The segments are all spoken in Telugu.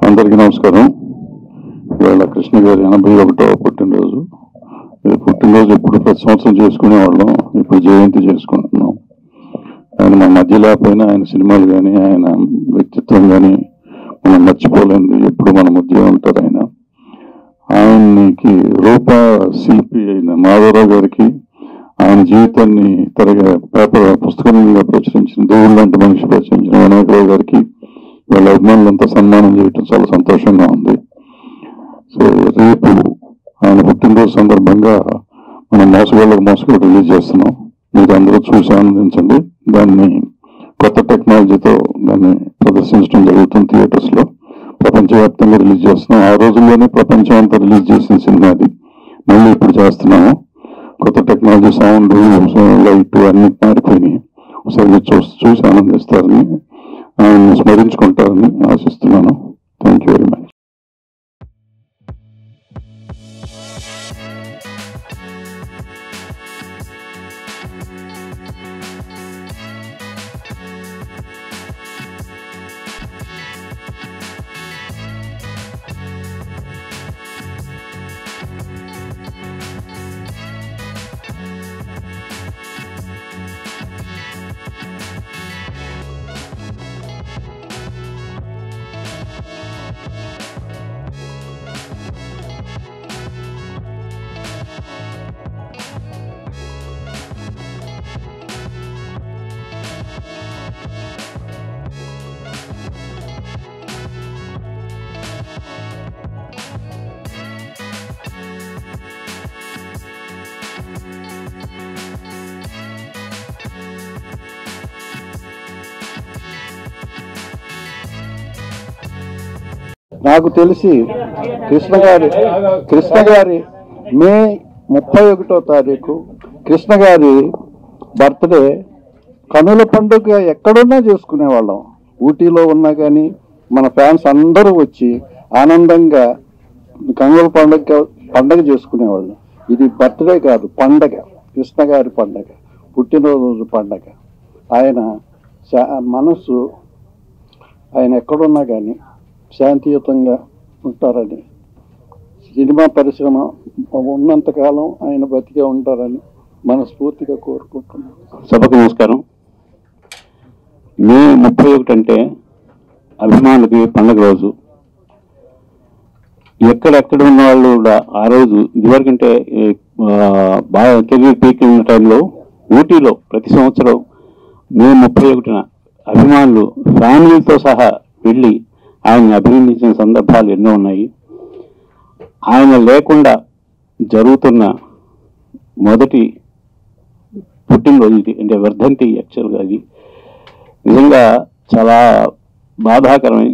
అందరికీ నమస్కారం ఇవాళ కృష్ణ గారి ఎనభై ఒకటో పుట్టినరోజు ఈ పుట్టినరోజు ఎప్పుడు ప్రతి సంవత్సరం చేసుకునేవాళ్ళం ఇప్పుడు జయంతి చేసుకుంటున్నాం ఆయన మన మధ్య లేకపోయినా ఆయన సినిమాలు కానీ ఆయన వ్యక్తిత్వం కానీ మనం మర్చిపోలేంది ఎప్పుడు మన మధ్య ఉంటారు ఆయన ఆయనకి రూప శిల్పి అయిన మాధవరావు గారికి ఆయన జీవితాన్ని తరగా పేపర్ పుస్తకంగా ప్రచురించిన దేవుడు లాంటి మనిషి ప్రచురించిన వినాయకరావు గారికి వాళ్ళ అభిమానులంతా సన్మానం చేయటం చాలా సంతోషంగా ఉంది సో రేపు ఆయన పుట్టినరోజు సందర్భంగా మనం మోసగాళ్ళకు మోసగాడు రిలీజ్ చేస్తున్నాం మీరు అందరూ చూసి ఆనందించండి దాన్ని కొత్త టెక్నాలజీతో దాన్ని ప్రదర్శించడం జరుగుతుంది థియేటర్స్ లో ప్రపంచవ్యాప్తంగా రిలీజ్ చేస్తున్నాం ఆ రోజుల్లోనే ప్రపంచం అంతా రిలీజ్ చేసిన సినిమా అది మళ్ళీ ఇప్పుడు చేస్తున్నాము కొత్త టెక్నాలజీ సౌండ్ లైట్ అన్ని మారిపోయినాయి ఒకసారి మీరు చూసి చూసి ఆనందిస్తారని ఆయన స్మరించుకుంటారని ఆశిస్తున్నాను థ్యాంక్ యూ వెరీ మచ్ నాకు తెలిసి కృష్ణ గారి కృష్ణ గారి మే ముప్పై ఒకటో తారీఖు కృష్ణ గారి బర్త్డే కనుల పండుగ ఎక్కడున్నా చేసుకునేవాళ్ళం ఊటీలో ఉన్నా కానీ మన ఫ్యాన్స్ అందరూ వచ్చి ఆనందంగా కనుల పండుగ పండగ చేసుకునేవాళ్ళం ఇది బర్త్డే కాదు పండగ కృష్ణ గారి పండగ పుట్టినరోజు పండగ ఆయన శా- మనసు ఆయన ఎక్కడున్నా కానీ శాంతియుతంగా ఉంటారని సినిమా పరిశ్రమ ఉన్నంతకాలం ఆయన బతికే ఉంటారని మనస్ఫూర్తిగా కోరుకుంటున్నాను సభకు నమస్కారం మే ముప్పై ఒకటి అంటే అభిమానులకి పండగ రోజు ఎక్కడెక్కడ ఉన్న వాళ్ళు కూడా ఆ రోజు ఇదివరకంటే ఏ, ఆ, బాగా కెరీర్ పీక్ ఉన్న టైంలో ఊటీలో ప్రతి సంవత్సరం మే ముప్పై ఒకటిన అభిమానులు ఫ్యామిలీతో సహా వెళ్ళి ఆయన్ని అభినందించిన సందర్భాలు ఎన్నో ఉన్నాయి ఆయన లేకుండా జరుగుతున్న మొదటి పుట్టినరోజు ఇది అంటే వర్ధంతి యాక్చువల్గా ఇది నిజంగా చాలా బాధాకరమైన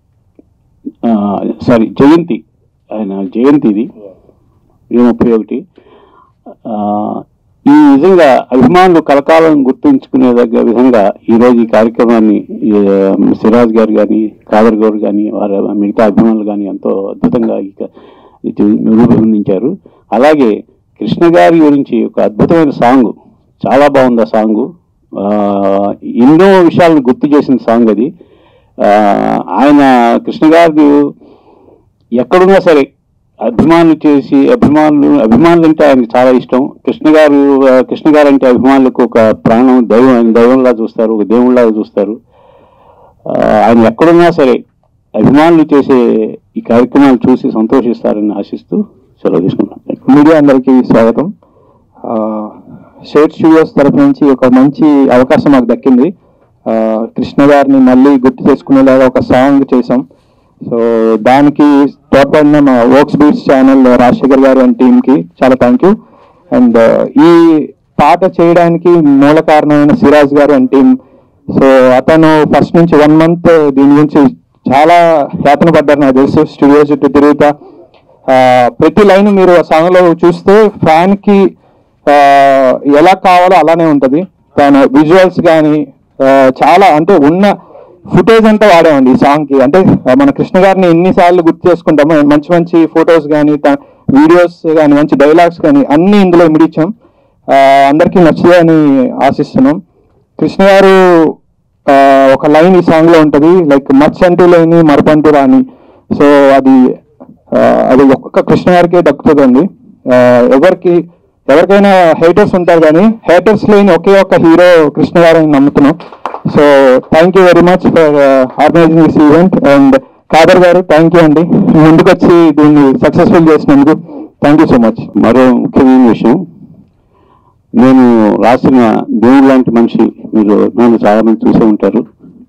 సారీ జయంతి ఆయన జయంతి ఇది మే ముప్పై ఒకటి ఆ, ఈ నిజంగా అభిమానులు కలకాలం గుర్తుంచుకునేదగ్గ విధంగా ఈరోజు ఈ కార్యక్రమాన్ని ఈ, సిరాజ్ గారు కానీ కాదర్ గౌడ్ కానీ వారి మిగతా అభిమానులు కానీ ఎంతో అద్భుతంగా ఈ క- ఇది రూపొందించారు అలాగే కృష్ణ గారి గురించి ఒక అద్భుతమైన సాంగ్ చాలా బాగుంది ఆ సాంగ్ ఎన్నో విషయాలను గుర్తు చేసిన సాంగ్ అది ఆ, ఆయన కృష్ణ గారు ఎక్కడున్నా సరే అభిమానులు చేసి అభిమానులు అభిమానులు అంటే ఆయనకి చాలా ఇష్టం కృష్ణ గారు ఆ, కృష్ణ గారు అంటే అభిమానులకు ఒక ప్రాణం దైవం ఆయన దైవంలా చూస్తారు ఒక దేవుళ్ళలాగా చూస్తారు ఆ, ఆయన ఎక్కడున్నా సరే అభిమానులు చేసే ఈ కార్యక్రమాలు చూసి సంతోషిస్తారని ఆశిస్తూ సెలవు తీసుకుంటాను మీడియా అందరికీ స్వాగతం ఆ, షేడ్ స్టూడియోస్ తరపు నుంచి ఒక మంచి అవకాశం మాకు దక్కింది ఆ, కృష్ణ గారిని మళ్ళీ గుర్తు చేసుకునేలాగా ఒక సాంగ్ చేసాం సో దానికి తోడ్పడిన మా వర్క్స్ బీట్స్ ఛానల్ రాజశేఖర్ గారు అండ్ టీంకి చాలా థ్యాంక్ యూ అండ్ ఈ పాట చేయడానికి మూల కారణమైన Siraj garu and team so అతను ఫస్ట్ నుంచి వన్ మంత్ దీని గురించి చాలా యాతన పడ్డారు నాకు తెలుసు స్టూడియో చుట్టూ తిరుగుతా ఆ, ప్రతి లైన్ మీరు ఆ సాంగ్ లో చూస్తే ఫ్యాన్ కి ఆ, ఎలా కావాలో అలానే ఉంటది తన విజువల్స్ కానీ చాలా అంటే ఉన్న ఫుటేజ్ అంతా వాడామండి ఈ సాంగ్ కి అంటే ఆ, మన కృష్ణ గారిని ఎన్నిసార్లు గుర్తు చేసుకుంటామో మంచి మంచి ఫొటోస్ కానీ వీడియోస్ కానీ మంచి డైలాగ్స్ కానీ అన్ని ఇందులో ఇమిడిచ్చాం ఆ, అందరికీ నచ్చుదని ఆశిస్తున్నాం కృష్ణ గారు ఆ, ఒక లైన్ ఈ సాంగ్ లో ఉంటది లైక్ మచ్ అంటూ లేని మరపంటూ రాని సో అది ఆ, అది ఒక్క కృష్ణ గారికే దక్కుతుందండి ఆ, ఎవరికి ఎవరికైనా హేటర్స్ ఉంటారు కానీ హేటర్స్ లేని ఒకే ఒక్క హీరో కృష్ణ గారిని నమ్ముతున్నాం so thank you very much for organizing this event and Kadar garu thank you అండి ముందుకు వచ్చి దీన్ని సక్సెస్ఫుల్ చేసినందుకు థ్యాంక్ యూ సో మచ్ మరో ముఖ్యమైన విషయం నేను రాసిన దేవుడు లాంటి మనిషి మీరు నన్ను చాలా మంది చూసే ఉంటారు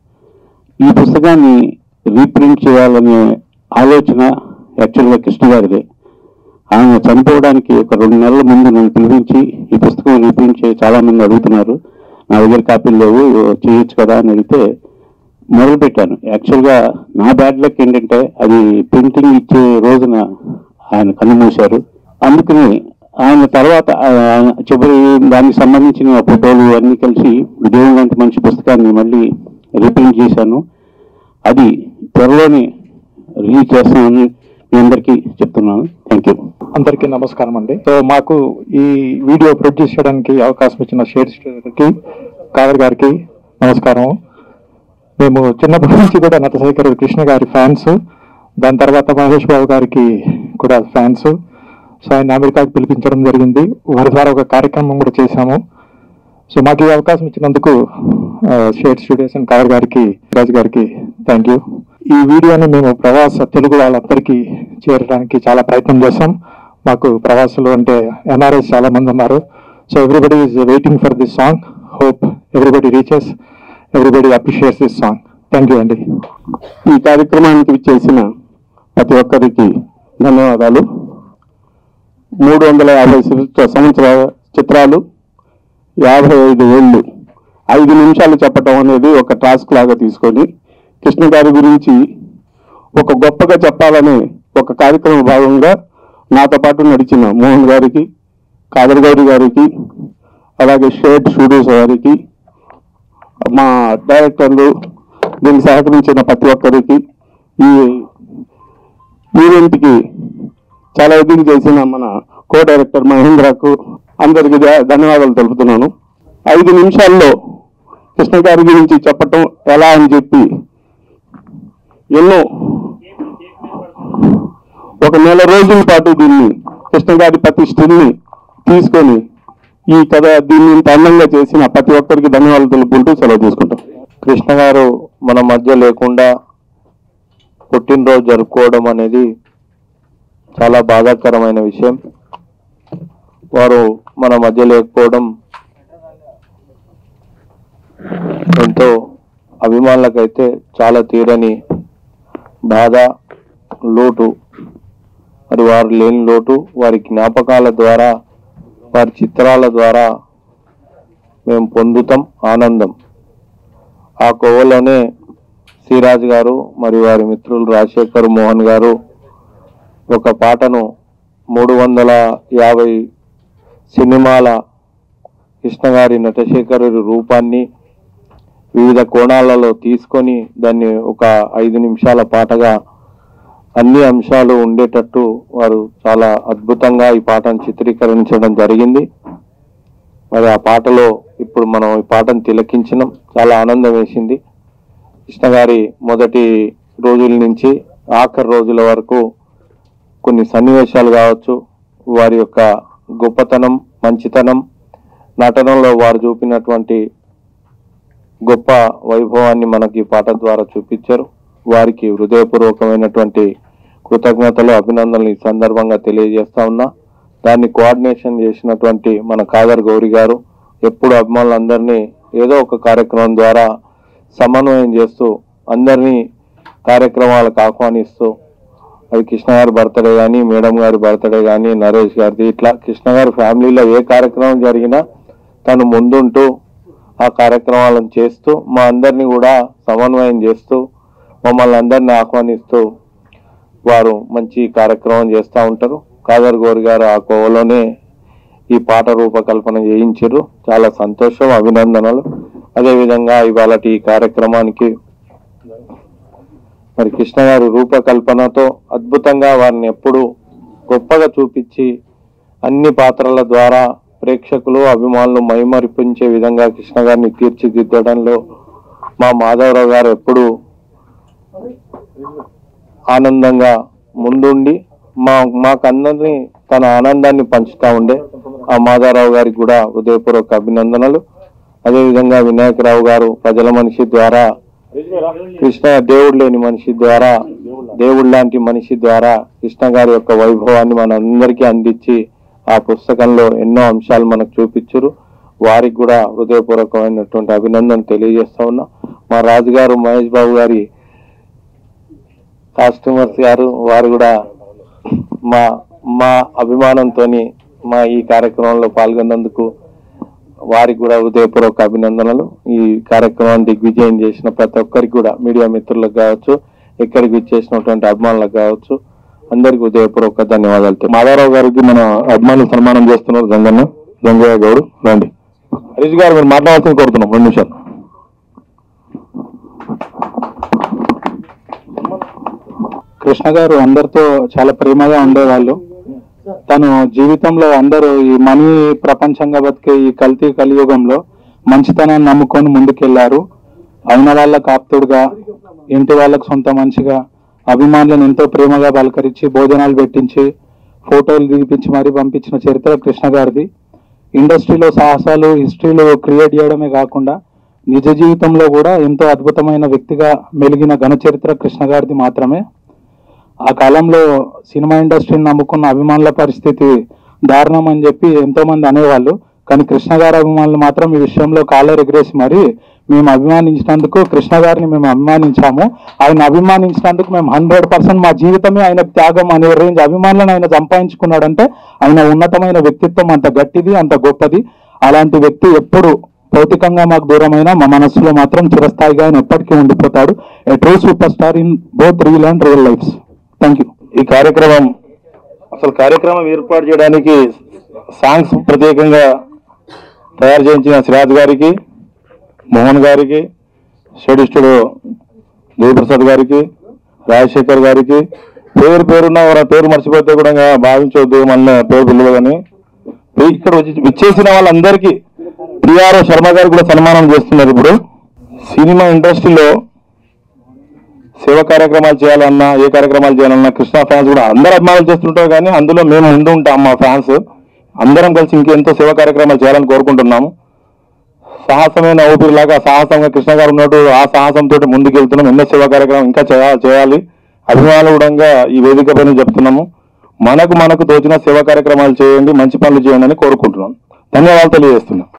ఈ పుస్తకాన్ని రీప్రింట్ చేయాలనే ఆలోచన యాక్చువల్గా కృష్ణ గారిదే ఆయన చనిపోవడానికి ఒక రెండు నెలల ముందు నన్ను పిలిపించి ఈ పుస్తకం రీప్రింట్ చేయ చాలా మంది అడుగుతున్నారు నా దగ్గర కాపీలు లేవు చేయొచ్చు కదా అని అడిగితే మొదలు పెట్టాను యాక్చువల్గా నా బ్యాడ్ లక్ ఏంటంటే అది ప్రింటింగ్ ఇచ్చే రోజున ఆయన కన్ను మూశారు అందుకని ఆయన తర్వాత ఆయన చివరి దానికి సంబంధించిన ఫోటోలు అన్ని కలిసి దేవుడు లాంటి మంచి పుస్తకాన్ని మళ్ళీ రీప్రింట్ చేశాను అది త్వరలోనే రిలీజ్ చేస్తానని మీ అందరికీ చెప్తున్నాను థ్యాంక్ యూ అందరికీ నమస్కారం అండి సో మాకు ఈ వీడియో ప్రొడ్యూస్ చేయడానికి అవకాశం ఇచ్చిన షేర్ స్టూడియోకి కాదర్ గారికి నమస్కారం మేము చిన్నప్పటి నుంచి కూడా నటశేఖర్ కృష్ణ గారి ఫ్యాన్స్ దాని తర్వాత మహేష్ బాబు గారికి కూడా ఫ్యాన్స్ సో ఆయన అమెరికాకి పిలిపించడం జరిగింది వారి ద్వారా ఒక కార్యక్రమం కూడా చేశాము సో మాకు ఈ అవకాశం ఇచ్చినందుకు షేర్ స్టూడియోస్ అండ్ కాదర్ గారికి రాజు గారికి థ్యాంక్ యూ ఈ వీడియోని మేము ప్రవాస తెలుగు వాళ్ళందరికీ చేరడానికి చాలా ప్రయత్నం చేస్తాం మాకు ప్రవాసులు అంటే ఎన్ఆర్ఎస్ చాలా మంది ఉన్నారు so everybody is waiting for this song hope everybody reaches everybody appreciates this song thank you అండి ఈ కార్యక్రమానికి చేసిన ప్రతి ఒక్కరికి ధన్యవాదాలు మూడు వందల యాభై సంవత్సర- సంవత్సరాల చిత్రాలు యాభై ఐదు ఏళ్ళు ఐదు నిమిషాలు చెప్పటం అనేది ఒక టాస్క్ లాగా తీసుకొని కృష్ణ గారి గురించి ఒక గొప్పగా చెప్పాలనే ఒక కార్యక్రమ భాగంగా నాతో పాటు నడిచిన మోహన్ గారికి కాదర్ గౌరి గారికి అలాగే షేడ్ స్టూడియోస్ గారికి మా డైరెక్టర్లు దీనికి సహకరించిన ప్రతి ఒక్కరికి ఈ ఈవెంట్కి చాలా ఎదిగి చేసిన మన కో డైరెక్టర్ మహేంద్రకు అందరికీ ధ- ధన్యవాదాలు తెలుపుతున్నాను ఐదు నిమిషాల్లో కృష్ణ గారి గురించి చెప్పటం ఎలా అని చెప్పి ఎన్నో ఒక నెల రోజుల పాటు దీన్ని కృష్ణ గారి ప్రతి స్టిల్ని తీసుకొని ఈ కథ దీన్ని ఇంత అందంగా చేసిన ప్రతి ఒక్కరికి ధన్యవాదాలు తెలుపుకుంటూ సెలవు తీసుకుంటాం కృష్ణ గారు మన మధ్య లేకుండా పుట్టినరోజు జరుపుకోవడం అనేది చాలా బాధాకరమైన విషయం వారు మన మధ్య లేకపోవడం ఎంతో అభిమానులకైతే చాలా తీరని బాధ లోటు మరి వారు లేని లోటు వారి జ్ఞాపకాల ద్వారా వారి చిత్రాల ద్వారా మేము పొందుతాం ఆనందం ఆ కోవలోనే శ్రీరాజ్ గారు మరియు వారి మిత్రులు రాజశేఖర్ మోహన్ గారు ఒక పాటను మూడు వందల యాభై సినిమాల కృష్ణ గారి నటశేఖరు రూపాన్ని వివిధ కోణాలలో తీసుకొని దాన్ని ఒక ఐదు నిమిషాల పాటగా అన్ని అంశాలు ఉండేటట్టు వారు చాలా అద్భుతంగా ఈ పాటను చిత్రీకరించడం జరిగింది మరి ఆ పాటలో ఇప్పుడు మనం ఈ పాటను తిలకించినాం చాలా ఆనందం వేసింది కృష్ణ గారి మొదటి రోజుల నుంచి ఆఖరి రోజుల వరకు కొన్ని సన్నివేశాలు కావచ్చు వారి యొక్క గొప్పతనం మంచితనం నటనలో వారు చూపినటువంటి గొప్ప వైభవాన్ని మనకి ఈ పాట ద్వారా చూపించారు వారికి హృదయపూర్వకమైనటువంటి కృతజ్ఞతలు అభినందనలు ఈ సందర్భంగా తెలియజేస్తా ఉన్నా దాన్ని కోఆర్డినేషన్ చేసినటువంటి మన కాదర్ గౌరి గారు ఎప్పుడు అభిమానులందరినీ ఏదో ఒక కార్యక్రమం ద్వారా సమన్వయం చేస్తూ అందరినీ కార్యక్రమాలకు ఆహ్వానిస్తూ అది కృష్ణ గారి బర్త్డే కానీ మేడం గారి బర్త్డే కానీ నరేష్ గారిది ఇట్లా కృష్ణ గారి ఫ్యామిలీలో ఏ కార్యక్రమం జరిగినా తను ముందుంటూ ఆ కార్యక్రమాలను చేస్తూ మా అందరినీ కూడా సమన్వయం చేస్తూ మమ్మల్ని అందరినీ ఆహ్వానిస్తూ వారు మంచి కార్యక్రమం చేస్తూ ఉంటారు కాదర్ గోరి గారు ఆ కోవలోనే ఈ పాట రూపకల్పన చేయించారు చాలా సంతోషం అభినందనలు అదేవిధంగా ఇవాళ ఈ కార్యక్రమానికి మరి కృష్ణ గారి రూపకల్పనతో అద్భుతంగా వారిని ఎప్పుడు గొప్పగా చూపించి అన్ని పాత్రల ద్వారా ప్రేక్షకులు అభిమానులు మైమరిపించే విధంగా కృష్ణ గారిని తీర్చిదిద్దడంలో మా మాధవరావు గారు ఎప్పుడు ఆనందంగా ముందుండి మా మాకందరినీ తన ఆనందాన్ని పంచుతా ఉండే ఆ మాధారావు గారికి కూడా హృదయపూర్వక అభినందనలు అదేవిధంగా వినాయకరావు గారు ప్రజల మనిషి ద్వారా కృష్ణ దేవుడు లేని మనిషి ద్వారా దేవుడు లాంటి మనిషి ద్వారా కృష్ణ గారి యొక్క వైభవాన్ని మన అందరికీ అందించి ఆ పుస్తకంలో ఎన్నో అంశాలు మనకు చూపించరు వారికి కూడా హృదయపూర్వకమైనటువంటి అభినందన తెలియజేస్తా ఉన్నా మా రాజుగారు మహేష్ బాబు గారి కాస్ట్యూమర్స్ గారు వారు కూడా మా మా అభిమానంతో మా ఈ కార్యక్రమంలో పాల్గొన్నందుకు వారికి కూడా హృదయపూర్వక అభినందనలు ఈ కార్యక్రమాన్ని దిగ్విజయం చేసిన ప్రతి ఒక్కరికి కూడా మీడియా మిత్రులకు కావచ్చు ఇక్కడికి ఇచ్చేసినటువంటి అభిమానులకు కావచ్చు అందరికి హృదయపూర్వక ధన్యవాదాలు తెలియ- మాధవరావు గారికి మన అభిమానులు సన్మానం చేస్తున్నారు జంగన్న జంగయ్య గౌడ్ రండి హరీష్ గారు మీరు మాట్లాడాల్సింది కోరుతున్నాం రెండు నిమిషాలు కృష్ణ గారు అందరితో చాలా ప్రేమగా ఉండేవాళ్ళు తను జీవితంలో అందరూ ఈ మనీ ప్రపంచంగా బతికే ఈ కల్తీ కలియుగంలో మంచితనాన్ని నమ్ముకొని ముందుకెళ్లారు అయిన వాళ్ళకు ఆప్తుడుగా ఇంటి వాళ్ళకు సొంత మనిషిగా అభిమానులను ఎంతో ప్రేమగా పలకరించి భోజనాలు పెట్టించి ఫోటోలు తీపించి మరీ పంపించిన చరిత్ర కృష్ణ గారిది ఇండస్ట్రీలో సాహసాలు హిస్టరీలు క్రియేట్ చేయడమే కాకుండా నిజ జీవితంలో కూడా ఎంతో అద్భుతమైన వ్యక్తిగా మెలిగిన ఘన చరిత్ర కృష్ణ గారిది మాత్రమే ఆ కాలంలో సినిమా ఇండస్ట్రీని నమ్ముకున్న అభిమానుల పరిస్థితి దారుణం అని చెప్పి ఎంతో మంది అనేవాళ్ళు కానీ కృష్ణ గారి అభిమానులు మాత్రం ఈ విషయంలో కాలర్ ఎగరేసి మరి మేము అభిమానించినందుకు కృష్ణ గారిని మేము అభిమానించాము ఆయన అభిమానించినందుకు మేము హండ్రెడ్ పర్సెంట్ మా జీవితమే ఆయన త్యాగం అనే రేంజ్ అభిమానులను ఆయన సంపాదించుకున్నాడంటే ఆయన ఉన్నతమైన వ్యక్తిత్వం అంత గట్టిది అంత గొప్పది అలాంటి వ్యక్తి ఎప్పుడు భౌతికంగా మాకు దూరమైన మా మనసులో మాత్రం చిరస్థాయిగా ఆయన ఎప్పటికీ ఉండిపోతాడు a true super star in both real and real lifes thank you ఈ కార్యక్రమం అసలు కార్యక్రమం ఏర్పాటు చేయడానికి సాంగ్స్ ప్రత్యేకంగా తయారు చేయించిన సిరాజ్ గారికి మోహన్ గారికి స్టడీ స్టూడియో దేవిప్రసాద్ గారికి రాజశేఖర్ గారికి పేరు పేరున్న వారి పేరు మర్చిపోతే కూడా ఇంకా భావించవద్దు మన పేరు పిల్లవని ఇక్కడ వచ్చి విచ్చేసిన వాళ్ళందరికీ పిఆర్ఓ శర్మ గారు కూడా సన్మానం చేస్తున్నారు ఇప్పుడు సినిమా ఇండస్ట్రీలో సేవ కార్యక్రమాలు చేయాలన్నా ఏ కార్యక్రమాలు చేయాలన్నా కృష్ణ ఫ్యాన్స్ కూడా అందరు అభిమానులు చేస్తుంటారు కానీ అందులో మేము ముందు ఉంటాం మా ఫ్యాన్స్ అందరం కలిసి ఇంకెంతో సేవ కార్యక్రమాలు చేయాలని కోరుకుంటున్నాము సాహసమైన ఊపిరిలాగా సాహసంగా కృష్ణ గారు ఉన్నట్టు ఆ సాహసంతో ముందుకు వెళ్తున్నాం ఎన్నో సేవా కార్యక్రమం ఇంకా చేయ- చేయాలి అభిమానులు కూడా ఈ వేదిక పైన చెప్తున్నాము మనకు మనకు తోచిన సేవా కార్యక్రమాలు చేయండి మంచి పనులు చేయండి అని కోరుకుంటున్నాం ధన్యవాదాలు తెలియజేస్తున్నాం